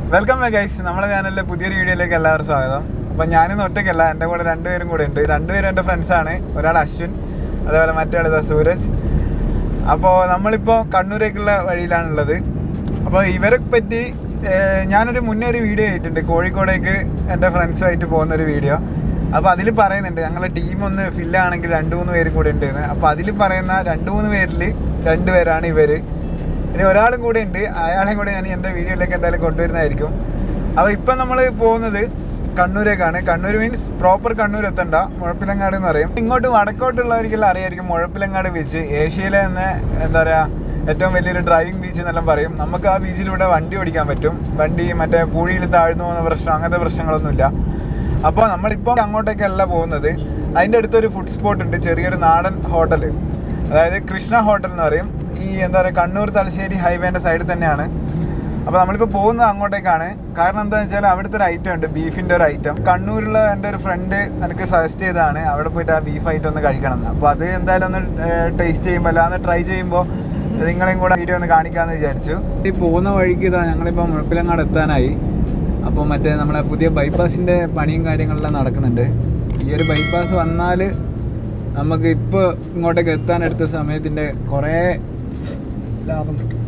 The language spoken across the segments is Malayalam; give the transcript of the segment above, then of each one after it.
വെൽക്കം ബാക്ക് ഗൈസ് നമ്മുടെ ചാനലിലെ പുതിയൊരു വീഡിയോയിലേക്ക് എല്ലാവർക്കും സ്വാഗതം അപ്പം ഞാനിന്ന് ഒറ്റയ്ക്കല്ല എൻ്റെ കൂടെ രണ്ടുപേരും കൂടെ ഉണ്ട് രണ്ടുപേരും എൻ്റെ ഫ്രണ്ട്സാണ് ഒരാൾ അശ്വിൻ അതേപോലെ മറ്റേ ആൾ ഇതാ സൂരജ് അപ്പോൾ നമ്മളിപ്പോൾ കണ്ണൂരേക്കുള്ള വഴിയിലാണുള്ളത് അപ്പോൾ ഇവരെ പറ്റി ഏഹ്, ഞാനൊരു മുന്നേ ഒരു വീഡിയോ ചെയ്തിട്ടുണ്ട് കോഴിക്കോടേക്ക് എൻ്റെ ഫ്രണ്ട്സുമായിട്ട് പോകുന്ന ഒരു വീഡിയോ അപ്പോൾ അതിൽ പറയുന്നുണ്ട് ഞങ്ങളുടെ ടീം ഒന്ന് ഫില്ലാണെങ്കിൽ രണ്ട് മൂന്ന് പേരും കൂടെ ഉണ്ടെന്ന് അപ്പോൾ അതിൽ പറയുന്ന രണ്ട് മൂന്ന് പേരിൽ രണ്ട് പേരാണ് ഇവർ ഇനി ഒരാളും കൂടെ ഉണ്ട് അയാളെയും കൂടെ ഞാൻ എൻ്റെ വീഡിയോയിലേക്ക് എന്തായാലും കൊണ്ടുവരുന്നതായിരിക്കും അപ്പോൾ ഇപ്പം നമ്മൾ പോകുന്നത് കണ്ണൂരേക്കാണ് കണ്ണൂർ മീൻസ് പ്രോപ്പർ കണ്ണൂർ എത്തണ്ട മുഴപ്പിലങ്ങാട് എന്ന് പറയും ഇങ്ങോട്ട് വടക്കോട്ടുള്ളവർക്കെല്ലാം അറിയായിരിക്കും മുഴപ്പിലങ്ങാട് ബീച്ച് ഏഷ്യയിലെ തന്നെ എന്താ പറയുക ഏറ്റവും വലിയൊരു ഡ്രൈവിംഗ് ബീച്ച് എന്നെല്ലാം പറയും നമുക്ക് ആ ബീച്ചിലൂടെ വണ്ടി ഓടിക്കാൻ പറ്റും വണ്ടി മറ്റേ പൂഴിയിൽ താഴ്ന്നു പോകുന്ന പ്രശ്നം അങ്ങനത്തെ പ്രശ്നങ്ങളൊന്നുമില്ല അപ്പോൾ നമ്മളിപ്പോൾ അങ്ങോട്ടേക്കല്ല പോകുന്നത് അതിൻ്റെ അടുത്തൊരു ഫുഡ് സ്പോട്ട് ഉണ്ട് ചെറിയൊരു നാടൻ ഹോട്ടൽ അതായത് കൃഷ്ണ ഹോട്ടൽ എന്ന് പറയും ഈ എന്താ പറയുക കണ്ണൂർ തലശ്ശേരി ഹൈവേൻ്റെ സൈഡിൽ തന്നെയാണ് അപ്പോൾ നമ്മളിപ്പോൾ പോകുന്നത് അങ്ങോട്ടേക്കാണ് കാരണം എന്താണെന്ന് വെച്ചാൽ അവിടുത്തെ ഒരു ഐറ്റം ഉണ്ട് ബീഫിൻ്റെ ഒരു ഐറ്റം കണ്ണൂരിലുള്ള എൻ്റെ ഒരു ഫ്രണ്ട് എനിക്ക് സജസ്റ്റ് ചെയ്തതാണ് അവിടെ പോയിട്ട് ആ ബീഫ് ഐറ്റം ഒന്ന് കഴിക്കണം എന്ന് അപ്പോൾ അത് എന്തായാലും ഒന്ന് ടേസ്റ്റ് ചെയ്യുമ്പോൾ അല്ലാതെ ട്രൈ ചെയ്യുമ്പോൾ നിങ്ങളെയും കൂടെ വീഡിയോ ഒന്ന് കാണിക്കാമെന്ന് വിചാരിച്ചു ഈ പോകുന്ന വഴിക്ക് ഇതാ ഞങ്ങളിപ്പോൾ മുഴപ്പിലങ്ങാട് എത്താനായി അപ്പോൾ മറ്റേ നമ്മളെ പുതിയ ബൈപ്പാസിൻ്റെ പണിയും കാര്യങ്ങളെല്ലാം നടക്കുന്നുണ്ട് ഈ ഒരു ബൈപ്പാസ് വന്നാൽ നമുക്ക് ഇപ്പോൾ ഇങ്ങോട്ടേക്ക് എത്താനെടുത്ത സമയത്തിൻ്റെ കുറേ ലാഭം കിട്ടും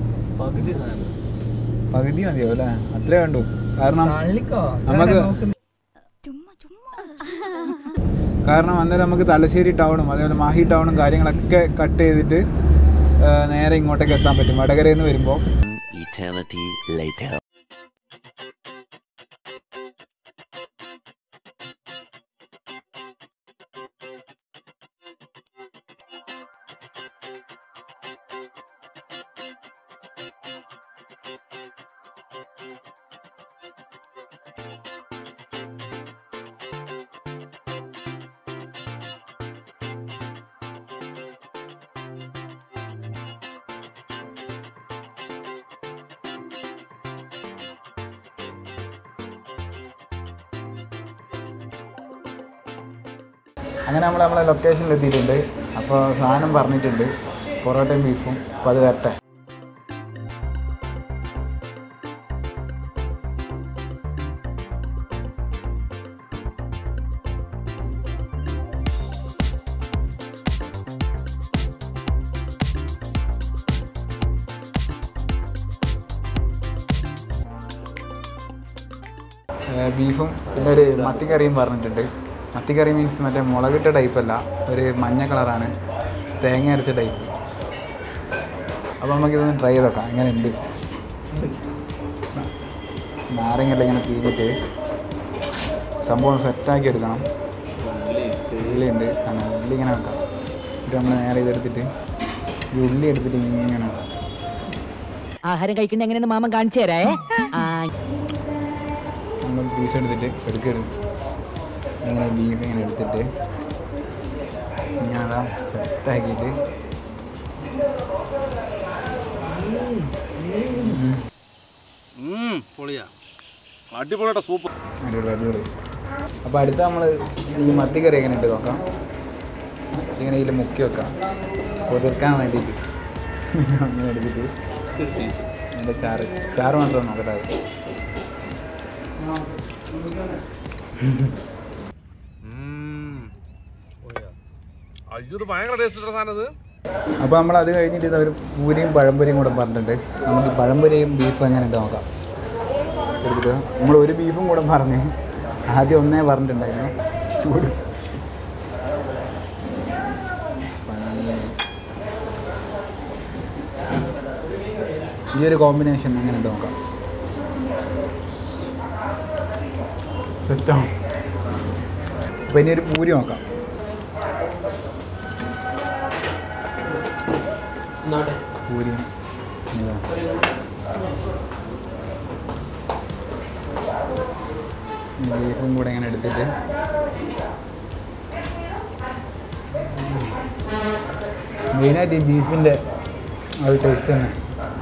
പകുതി മതിയോ അല്ലേ അത്രേ വേണ്ടു കാരണം തള്ളിക്കോ നമുക്ക് ചുമ്മാ ചുമ്മാ കാരണം അന്നേരം നമുക്ക് തലശ്ശേരി ടൗണും അതേപോലെ മാഹി ടൗണും കാര്യങ്ങളൊക്കെ കട്ട് ചെയ്തിട്ട് ആ, നേരെ ഇങ്ങോട്ടേക്ക് എത്താൻ പറ്റും വടകരയിൽ നിന്ന് വരുമ്പോൾ Eternity later. അങ്ങനെ നമ്മൾ നമ്മളെ ലൊക്കേഷനിൽ എത്തിയിട്ടുണ്ട് അപ്പോൾ സാധനം പറഞ്ഞിട്ടുണ്ട് പൊറോട്ടയും ബീഫും അപ്പോൾ അത് തരട്ടെ ഏഹ് ബീഫും പിന്നെ ഒരു മത്തിക്കറിയും പറഞ്ഞിട്ടുണ്ട് മത്തിക്കറി മീൻസ് മറ്റേ മുളകിട്ട ടൈപ്പല്ല ഒരു മഞ്ഞ കളറാണ് തേങ്ങ അരച്ച ടൈപ്പ് അപ്പോൾ നമുക്കിതൊന്ന് ട്രൈ ചെയ്ത് നോക്കാം എങ്ങനെയുണ്ട് നാരങ്ങയെല്ലാം ഇങ്ങനെ പിഴിഞ്ഞിട്ട് സംഭവം സെറ്റാക്കി എടുക്കണം ഉള്ളിയുണ്ട് അങ്ങനെ ഉള്ളി ഇങ്ങനെ വെക്കാം ഇത് നമ്മൾ നേരെ ഇതെടുത്തിട്ട് ഈ ഉള്ളി എടുത്തിട്ട് ഇങ്ങനെ വെക്കാം ആഹാരം കഴിക്കുന്ന എങ്ങനെയെന്ന് മാമൻ കാണിച്ചു തരേ ആ നമ്മൾ പീസ് എടുത്തിട്ട് എടുക്കരുത് ഇങ്ങനെ ബീഫ് ഇങ്ങനെ എടുത്തിട്ട് ഇങ്ങനെ അതാ സെറ്റാക്കിയിട്ട് പൊളിയാ അടിപൊളിയായിട്ട് സൂപ്പർ അടിപൊളി അടിപൊളി അപ്പോൾ അടുത്ത നമ്മൾ ഈ മത്തിക്കറി എങ്ങനെ ഉണ്ട് നോക്കാം ഇങ്ങനെ ഇതിൽ മുക്കി വെക്കാം കുതിർക്കാൻ വേണ്ടിയിട്ട് അങ്ങനെ എടുത്തിട്ട് അതിൻ്റെ ചാറ് ചാറ് മാത്രം നോക്കട്ടെ അത് അയ്യോ ഇത് ഭയങ്കര ടേസ്റ്റ് ഉള്ള സാധനം ഇത് അപ്പോൾ നമ്മൾ അത് കഴിഞ്ഞിട്ട് ഇത് ഒരു പൂരിയും പഴംപൊരിയും കൂടെ പറഞ്ഞിട്ടുണ്ട് നമുക്ക് പഴംപൊരിയും ബീഫും എങ്ങനെ ഉണ്ട് നോക്കാം എടുത്തിട്ട് നമ്മൾ ഒരു ബീഫും കൂടെ പറഞ്ഞ് ആദ്യം ഒന്നേ പറഞ്ഞിട്ടുണ്ടായിരുന്നു ചൂട് ഈ ഒരു കോമ്പിനേഷൻ എങ്ങനെ ഉണ്ട് നോക്കാം സെറ്റാണ് അപ്പോൾ ഇനി ഒരു പൂരി നോക്കാം പൂരി ഇതാ. ഈ ബീഫും കൂടെ ഇങ്ങനെ എടുത്തിട്ട് മെയിനായിട്ട് ഈ ബീഫിൻ്റെ ആ ഒരു ടേസ്റ്റ് തന്നെ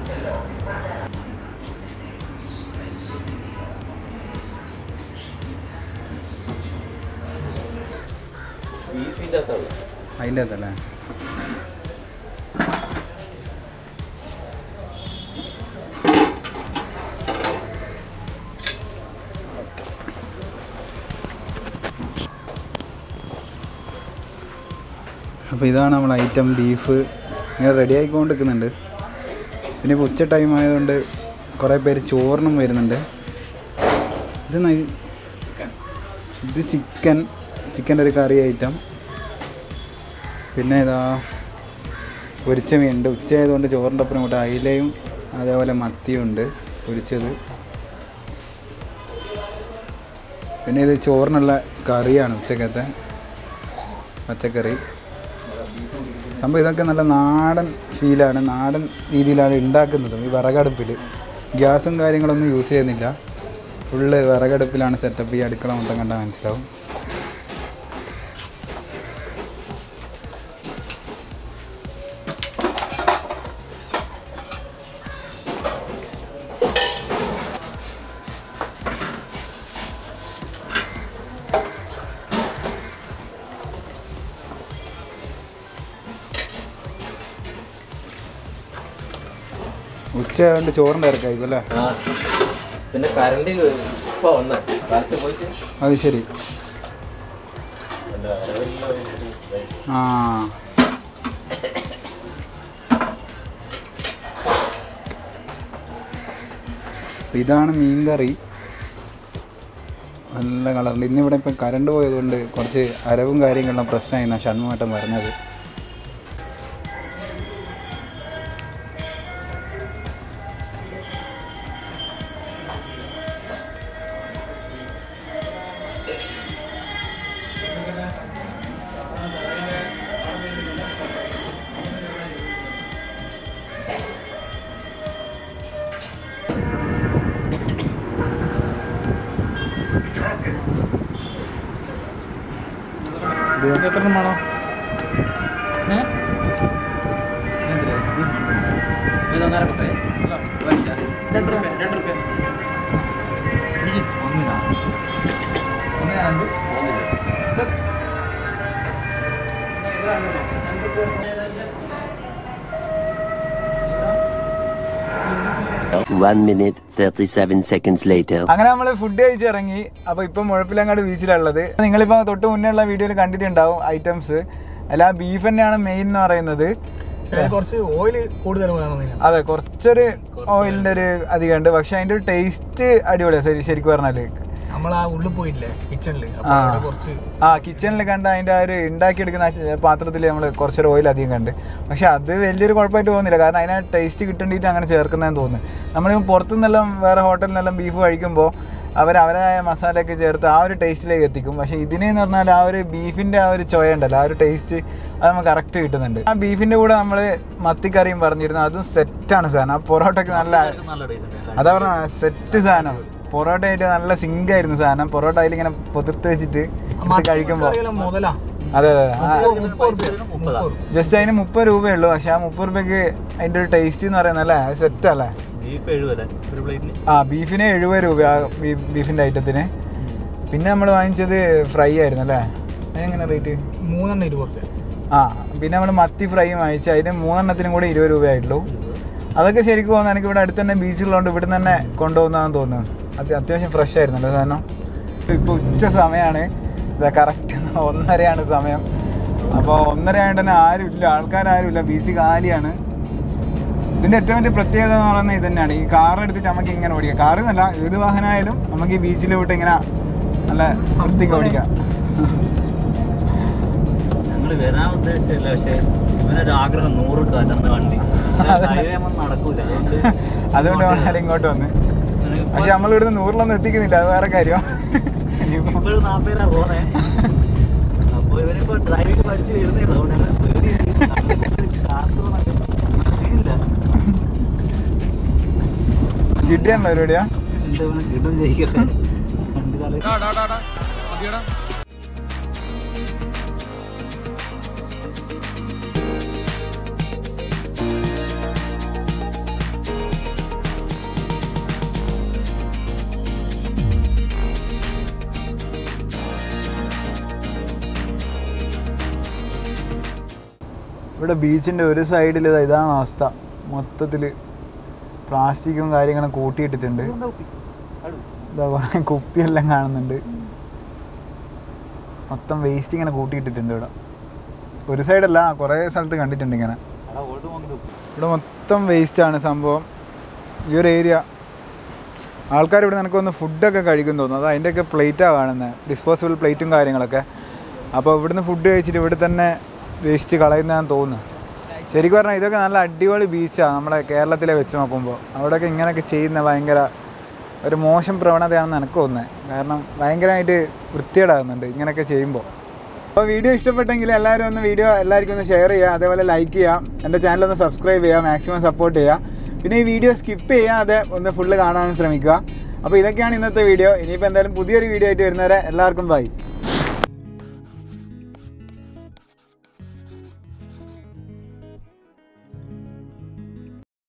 അതിൻ്റെ അകത്തല്ലേ അപ്പോൾ ഇതാണ് നമ്മൾ ഐറ്റം ബീഫ് ഇങ്ങനെ റെഡി ആയിക്കൊണ്ട് നിൽക്കുന്നുണ്ട് പിന്നെ ഇപ്പോൾ ഉച്ച ടൈം ആയതുകൊണ്ട് കുറേ പേര് ചോറിനും വരുന്നുണ്ട് ഇത് നൈ- ഇത് ചിക്കൻ ചിക്കൻ്റെ ഒരു കറി ഐറ്റം പിന്നെ ഇതാ പൊരിച്ച മീനുണ്ട് ഉച്ച ആയതുകൊണ്ട് ചോറിൻ്റെ ഒപ്പം കൂടെ അയിലയും അതേപോലെ മത്തിയും ഉണ്ട് പൊരിച്ചത് പിന്നെ ഇത് ചോറിനുള്ള കറിയാണ് ഉച്ചക്കത്തെ പച്ചക്കറി സംഭവം ഇതൊക്കെ നല്ല നാടൻ ഫീലാണ് നാടൻ രീതിയിലാണ് ഉണ്ടാക്കുന്നതും ഈ വിറകടുപ്പിൽ ഗ്യാസും കാര്യങ്ങളൊന്നും യൂസ് ചെയ്യുന്നില്ല ഫുള്ള് വിറകടുപ്പിലാണ് സെറ്റപ്പ് ഈ അടുക്കള മൊത്തം കണ്ടാൽ മനസ്സിലാവും ഉച്ച ആയതുകൊണ്ട് ചോറിൻ്റെ ഇറക്കായിരിക്കും അല്ലേ ആ പിന്നെ കറണ്ട് ഇപ്പൊ വന്ന് കാലത്ത് പോയിട്ട് അത് ശരി ആ ഇതാണ് മീൻ കറി നല്ല കളറുണ്ട് ഇന്നിവിടെ ഇപ്പം കറണ്ട് പോയതുകൊണ്ട് കുറച്ച് അരവും കാര്യങ്ങളും പ്രശ്നമായി എന്നാണ് ഷൺമുഖേട്ടൻ പറഞ്ഞത് എത്ര വേണോ One minute, 37 seconds later. അങ്ങനെ നമ്മൾ ഫുഡ് കഴിച്ചിറങ്ങി അപ്പോൾ ഇപ്പം മുഴപ്പിലങ്ങാട് ബീച്ചിലുള്ളത് നിങ്ങളിപ്പോൾ തൊട്ട് മുന്നേ ഉള്ള വീഡിയോയിൽ കണ്ടിട്ടുണ്ടാവും ഐറ്റംസ് അല്ല ബീഫ് തന്നെയാണ് മെയിൻ എന്ന് പറയുന്നത് കുറച്ച് ഓയിൽ കൂടുതൽ വേണമെന്നില്ല അതെ കുറച്ചൊരു ഓയിലിൻ്റെ ഒരു അധികമുണ്ട് പക്ഷെ അതിൻ്റെ ഒരു ടേസ്റ്റ് അടിപൊളിയാണ് ശരി ശരിക്കും പറഞ്ഞാൽ നമ്മൾ ആ ഉള്ളിൽ പോയില്ലേ കിച്ചണില് അപ്പൊ ആ. അവിടെ കുറച്ച് ആ കിച്ചണിൽ കണ്ട അതിൻ്റെ ആ ഒരു ഉണ്ടാക്കിയെടുക്കുന്ന പാത്രത്തിൽ നമ്മൾ കുറച്ചൊരു ഓയിൽ അധികം കണ്ട് പക്ഷെ അത് വലിയൊരു കുഴപ്പമായിട്ട് തോന്നുന്നില്ല കാരണം അതിന് ടേസ്റ്റ് കിട്ടേണ്ടിയിട്ട് അങ്ങനെ ചേർക്കുന്നതെന്ന് തോന്നുന്നു നമ്മളിപ്പോൾ പുറത്തുനിന്നെല്ലാം വേറെ ഹോട്ടലിൽ നിന്നെല്ലാം ബീഫ് കഴിക്കുമ്പോൾ അവർ അവരായ മസാലയൊക്കെ ചേർത്ത് ആ ഒരു ടേസ്റ്റിലേക്ക് എത്തിക്കും പക്ഷേ ഇതിനെന്ന് പറഞ്ഞാൽ ആ ഒരു ബീഫിൻ്റെ ആ ഒരു ചൊയ ഉണ്ടല്ലോ ആ ഒരു ടേസ്റ്റ് അത് നമുക്ക് കറക്റ്റ് കിട്ടുന്നുണ്ട് ആ ബീഫിൻ്റെ കൂടെ നമ്മൾ മത്തിക്കറിയും പറഞ്ഞിരുന്നു അതും സെറ്റാണ് സാധനം ആ പൊറോട്ടയ്ക്ക് നല്ല അതാ പറഞ്ഞ സെറ്റ് സാധനം പൊറോട്ട ആയിട്ട് നല്ല സിങ്ക് ആയിരുന്നു സാധനം പൊറോട്ട അതിലിങ്ങനെ പൊതിർത്ത് വെച്ചിട്ട് ഇത് കഴിക്കുമ്പോൾ കറിയെല്ലാം മുതലാ അതെ അതെ ആ മുപ്പത് റുപ്യ മുപ്പത് ജസ്റ്റ് അതിന് മുപ്പത് രൂപയേ ഉള്ളൂ പക്ഷെ ആ മുപ്പത് രൂപയ്ക്ക് അതിൻ്റെ ഒരു ടേസ്റ്റ് എന്ന് പറയുന്നത് അല്ലേ സെറ്റ് അല്ലേ ബീഫ് എഴുപത് ഒരു പ്ലേറ്റിന് ആ ബീഫിന് എഴുപത് രൂപ ആ ബീ- ബീഫിൻ്റെ ഐറ്റത്തിന് പിന്നെ നമ്മൾ വാങ്ങിച്ചത് ഫ്രൈ ആയിരുന്നു അല്ലേ അതിനെങ്ങനെ റേറ്റ് മൂന്നെണ്ണം ഇരുപത് റുപ്യ ആ പിന്നെ നമ്മൾ മത്തി ഫ്രൈ വാങ്ങിച്ചു അതിന് മൂന്നെണ്ണത്തിനും കൂടെ ഇരുപത് രൂപയായിട്ടുള്ളൂ അതൊക്കെ ശരിക്കും തോന്നുന്നു എനിക്ക് ഇവിടെ അടുത്ത് തന്നെ ബീച്ചിലുള്ളതുകൊണ്ട് ഇവിടെ തന്നെ കൊണ്ടുപോകുന്നതാണെന്ന് തോന്നുന്നു അത് അത്യാവശ്യം ഫ്രഷ് ആയിരുന്നല്ലോ സാധനം ഇപ്പോൾ ഉച്ച സമയമാണ് ഇതാ കറക്റ്റ് ഒന്നരയാണ് സമയം അപ്പോൾ ഒന്നര ആയതുകൊണ്ട് തന്നെ ആരും ഇല്ല ആൾക്കാരും ഇല്ല ബീച്ച് കാലിയാണ് ഇതിൻ്റെ ഏറ്റവും വലിയ പ്രത്യേകത എന്ന് പറയുന്നത് ഇത് തന്നെയാണ് ഈ കാർ എടുത്തിട്ട് നമുക്ക് ഇങ്ങനെ ഓടിക്കാം കാർ എന്നല്ല ഏത് വാഹനമായാലും നമുക്ക് ഈ ബീച്ചിൽ വിട്ട് ഇങ്ങനെ നല്ല വൃത്തിക്ക് ഓടിക്കാം ഞങ്ങൾ വരാൻ ഉദ്ദേശിച്ചില്ല പക്ഷേ ഇവനൊരു ആഗ്രഹം നൂറ് കലർന്ന വണ്ടി ഹൈവേ ഒന്നും നടക്കൂല അതുകൊണ്ട് അതുകൊണ്ട് വളരെ ഇങ്ങോട്ട് വന്ന് പക്ഷെ നമ്മൾ ഇവിടുന്ന് നൂറിലൊന്നും എത്തിക്കുന്നില്ല അത് വേറെ കാര്യം ഇനിയിപ്പോ ഇപ്പോഴും നാപ്പേരാ പോന്നെ അപ്പൊ ഇവനിപ്പോ ഡ്രൈവിംഗ് പഠിച്ച് വരുന്നേ ഉള്ളൂ അതുകൊണ്ട് ഞങ്ങൾ പേടി കാത്തു ഇല്ല കിട്ടിയാണല്ലോ പരിപാടിയാ എന്താ ഇവനെ കിട്ടും ചെയ്യിക്കട്ടെ വണ്ടി തല ഇവിടെ ബീച്ചിൻ്റെ ഒരു സൈഡിൽ ഇതാണ് അവസ്ഥ മൊത്തത്തിൽ പ്ലാസ്റ്റിക്കും കാര്യങ്ങളും കൂട്ടിയിട്ടിട്ടുണ്ട് ഇതാ കുറേ കുപ്പിയെല്ലാം കാണുന്നുണ്ട് മൊത്തം വേസ്റ്റ് ഇങ്ങനെ കൂട്ടിയിട്ടിട്ടുണ്ട് ഇവിടെ ഒരു സൈഡല്ല കുറേ സ്ഥലത്ത് കണ്ടിട്ടുണ്ട് ഇങ്ങനെ അവിടെ ഓൾഡ് നോക്കി നോക്കും ഇവിടെ മൊത്തം വേസ്റ്റാണ് സംഭവം ഈ ഒരു ഏരിയ ആൾക്കാർ ഇവിടെ നിനക്കൊന്ന് ഫുഡൊക്കെ കഴിക്കും തോന്നുന്നു അത് അതിൻ്റെയൊക്കെ പ്ലേറ്റാണ് കാണുന്നത് ഡിസ്പോസിബിൾ പ്ലേറ്റും കാര്യങ്ങളൊക്കെ അപ്പോൾ ഇവിടുന്ന് ഫുഡ് കഴിച്ചിട്ട് ഇവിടെ തന്നെ വേസ്റ്റ് കളയുന്നതാന്ന് തോന്നുന്നു ശരിക്കും പറഞ്ഞാൽ ഇതൊക്കെ നല്ല അടിപൊളി ബീച്ചാണ് നമ്മുടെ കേരളത്തിലെ വെച്ച് നോക്കുമ്പോൾ അവിടെയൊക്കെ ഇങ്ങനെയൊക്കെ ചെയ്യുന്ന ഭയങ്കര ഒരു മോശം പ്രവണതയാണെന്ന് എനിക്ക് തോന്നുന്നത് കാരണം ഭയങ്കരമായിട്ട് വൃത്തികേടാകുന്നുണ്ട് ഇങ്ങനെയൊക്കെ ചെയ്യുമ്പോൾ അപ്പോൾ വീഡിയോ ഇഷ്ടപ്പെട്ടെങ്കിൽ എല്ലാവരും ഒന്ന് വീഡിയോ എല്ലാവർക്കും ഒന്ന് ഷെയർ ചെയ്യുക അതേപോലെ ലൈക്ക് ചെയ്യുക എൻ്റെ ചാനൽ ഒന്ന് സബ്സ്ക്രൈബ് ചെയ്യുക മാക്സിമം സപ്പോർട്ട് ചെയ്യുക പിന്നെ ഈ വീഡിയോ സ്കിപ്പ് ചെയ്യാതെ ഒന്ന് ഫുള്ള് കാണാനും ശ്രമിക്കുക അപ്പോൾ ഇതൊക്കെയാണ് ഇന്നത്തെ വീഡിയോ ഇനിയിപ്പോൾ എന്തായാലും പുതിയൊരു വീഡിയോ ആയിട്ട് വരുന്നവരെ എല്ലാവർക്കും ബൈ